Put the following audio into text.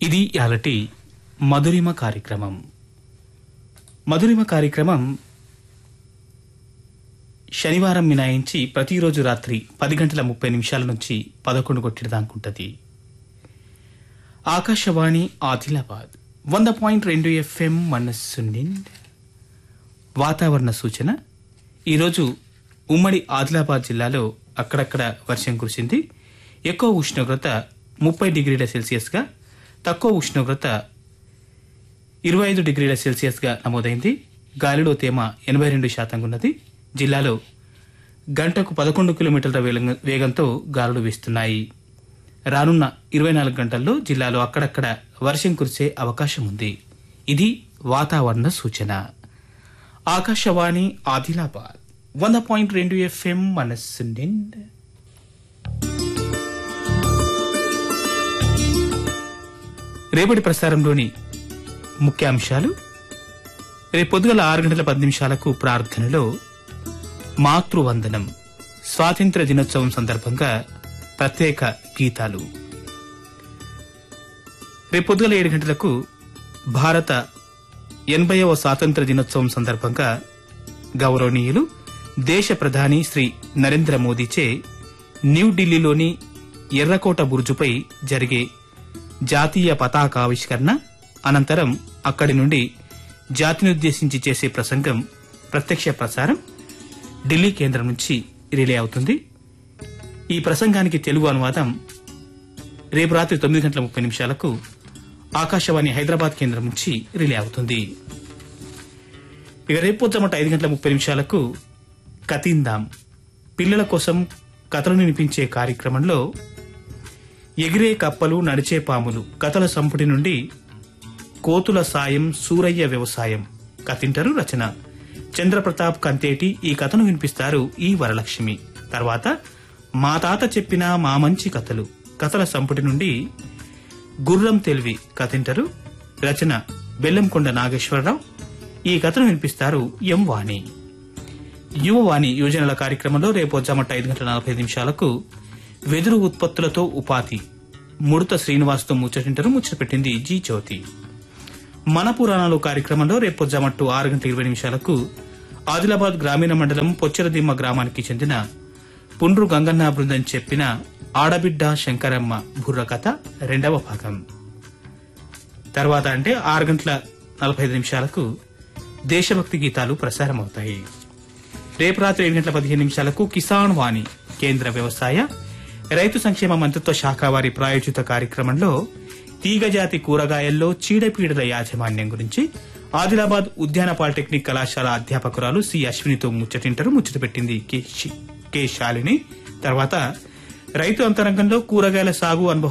ఇది ఇలాంటి మధురిమ కార్యక్రమం మధురిమ కార్యక్రమం శనివారం మినాయించి ప్రతిరోజు రాత్రి పది గంటల ముప్పై నిమిషాల నుంచి పదకొండు కొట్టిన దాకుంటది ఆకాశవాణి ఆదిలాబాద్ వంద పాయింట్ రెండు ఎఫ్ఎం మనస్సు నిండా వాతావరణ సూచన ఈరోజు ఉమ్మడి ఆదిలాబాద్ జిల్లాలో అక్కడక్కడ వర్షం కురిసింది ఎక్కువ ఉష్ణోగ్రత ముప్పై డిగ్రీల సెల్సియస్గా తక్కువ ఉష్ణోగ్రత ఇరవై ఐదు డిగ్రీల సెల్సియస్గా నమోదైంది గాలిలో తేమ ఎనభై రెండు శాతంగా ఉన్నది జిల్లాలో గంటకు పదకొండు కిలోమీటర్ల వేగం- వేగంతో గాలులు వీస్తున్నాయి రానున్న ఇరవై నాలుగు గంటల్లో జిల్లాలో అక్కడక్కడ వర్షం కురిసే అవకాశం ఉంది ఇది వాతావరణ సూచన ఆకాశవాణి ఆదిలాబాద్ వంద పాయింట్ రెండు ఎఫ్ఎం మనస్సు నిండా రేపటి ప్రసారంలోని ముఖ్యాంశాలు రేపు పొద్దుగల ఆరు గంటల పది నిమిషాలకు ప్రార్థనలో మాతృవందనం స్వాతంత్ర దినోత్సవం సందర్భంగా ప్రత్యేక గీతాలు రేపు పొద్దుగల ఏడు గంటలకు భారత ఎనభైవ స్వాతంత్ర దినోత్సవం సందర్భంగా గౌరవనీయులు దేశ ప్రధాని శ్రీ నరేంద్ర మోదీచే న్యూఢిల్లీలోని ఎర్రకోట బుర్జుపై జరిగే జాతీయ పతాకావిష్కరణ అనంతరం అక్కడి నుండి జాతినుద్దేశించి చేసే ప్రసంగం ప్రత్యక్ష ప్రసారం ఢిల్లీ కేంద్రం నుంచి రిలే అవుతుంది ఈ ప్రసంగానికి తెలుగు అనువాదం రేపు రాత్రి తొమ్మిది గంటల ముప్పై నిమిషాలకు ఆకాశవాణి హైదరాబాద్ కేంద్రం నుంచి రిలే అవుతుంది ఇక రేపు పొద్దుమట ఐదు గంటల ముప్పై నిమిషాలకు కతిందాం పిల్లల కోసం కథలు వినిపించే కార్యక్రమంలో ఎగిరే కప్పలు నడిచే పాములు కథల సంపుటి నుండి కోతుల సాయం సూరయ్య వ్యవసాయం కథింటారు రచన చంద్రప్రతాప్ కంతేటి ఈ కథను వినిపిస్తారు ఈ వరలక్ష్మి తర్వాత మా తాత చెప్పిన మా మంచి కథలు కథల సంపుటి నుండి గుర్రం తెలివి కథింటారు రచన బెల్లంకొండ నాగేశ్వరరావు ఈ కథను వినిపిస్తారు ఎం వాణి యువవాణి యోజనల కార్యక్రమంలో రేపు జమట ఐదు గంటల నలభై ఐదు నిమిషాలకు వెదురు ఉత్పత్తులతో ఉపాధి ముడత శ్రీనివాస్తో ముచ్చటింటారు ముచ్చట పెట్టింది జీ జ్యోతి మన పురాణాలు కార్యక్రమంలో రేపు జమట్టు ఆరు గంటల ఇరవై నిమిషాలకు ఆదిలాబాద్ గ్రామీణ మండలం పొచ్చరదిమ్మ గ్రామానికి చెందిన పుండ్రు గంగన్న బృందం చెప్పిన ఆడబిడ్డ శంకరమ్మ బుర్ర కథ రెండవ భాగం తర్వాత అంటే ఆరు గంటల నలభై ఐదు నిమిషాలకు దేశభక్తి గీతాలు ప్రసారమవుతాయి రేపు రాత్రి ఏడు గంటల పదిహేను నిమిషాలకు కిసాన్ వాణి కేంద్ర వ్యవసాయ రైతు సంక్షేమ మంత్రిత్వ శాఖ వారి ప్రాయోజిత కార్యక్రమంలో తీగజాతి కూరగాయల్లో చీడపీడల యాజమాన్యం గురించి ఆదిలాబాద్ ఉద్యాన పాలిటెక్నిక్ కళాశాల అధ్యాపకురాలు సి అశ్వినితో ముచ్చటింటారు ముచ్చట పెట్టింది కె శి- కె శాలిని తర్వాత రైతు అంతరంగంలో కూరగాయల సాగు అనుభవం